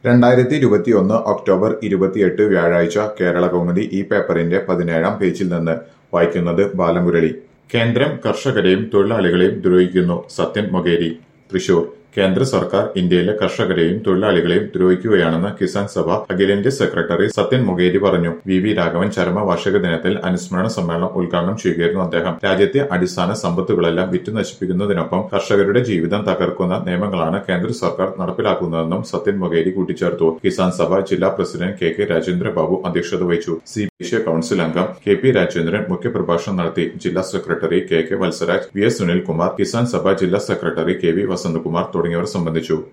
രണ്ടായിരത്തി ഇരുപത്തിയൊന്ന് ഒക്ടോബർ ഇരുപത്തിയെട്ട് വ്യാഴാഴ്ച കേരള കൗമുദി ഈ പേപ്പറിന്റെ പതിനേഴാം പേജിൽ നിന്ന് വായിക്കുന്നത് ബാലമുരളി കേന്ദ്രം കർഷകരെയും തൊഴിലാളികളെയും ദ്രോഹിക്കുന്നു സത്യൻ മൊകേരി തൃശൂർ കേന്ദ്ര സർക്കാർ ഇന്ത്യയിലെ കർഷകരെയും തൊഴിലാളികളെയും ദ്രോഹിക്കുകയാണെന്ന് കിസാൻ സഭ അഖിലേന്ത്യാ സെക്രട്ടറി സത്യൻ മൊകേരി പറഞ്ഞു വി വി രാഘവൻ ചരമവാർഷിക ദിനത്തിൽ അനുസ്മരണ സമ്മേളനം ഉദ്ഘാടനം ചെയ്യുകയായിരുന്നു അദ്ദേഹം രാജ്യത്തെ അടിസ്ഥാന സമ്പത്തുകളെല്ലാം വിറ്റു നശിപ്പിക്കുന്നതിനൊപ്പം കർഷകരുടെ ജീവിതം തകർക്കുന്ന നിയമങ്ങളാണ് കേന്ദ്ര സർക്കാർ നടപ്പിലാക്കുന്നതെന്നും സത്യൻ മൊകേരി കൂട്ടിച്ചേർത്തു കിസാൻ സഭ ജില്ലാ president K K Rajendra Babu അധ്യക്ഷത വഹിച്ചു സി ദേശീയ കൌൺസിൽ അംഗം കെ പി രാജേന്ദ്രൻ മുഖ്യപ്രഭാഷണം നടത്തി ജില്ലാ secretary K K Valsaraj V S Sunilkumar Kisan Sabha ജില്ലാ സെക്രട്ടറി കെ വി വസന്തകുമാർ തുടങ്ങിയവർ സംബന്ധിച്ചു